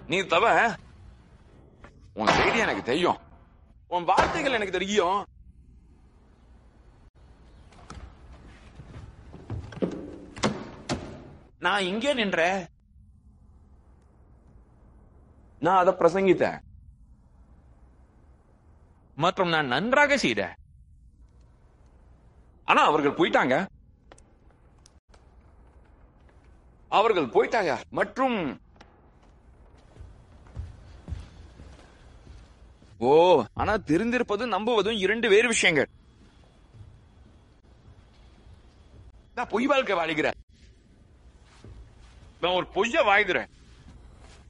நீ தவ உன் செய்தி எனக்கு தெரியும் உன் வார்த்தைகள் எனக்கு தெரியும் நான் இங்கே நின்ற நான் அதை பிரசங்கித்தேன் மற்றும் நான் நன்றாக செய்தேன் ஆனா அவர்கள் போயிட்டாங்க அவர்கள் போயிட்டாங்க மற்றும் ஓ ஆனா தெரிந்திருப்பதும் நம்புவதும் இரண்டு வேறு விஷயங்கள் நான் பொய் வாழ்க்கை வாழ்கிறேன் நான் ஒரு பொய்ய வாழ்கிறேன்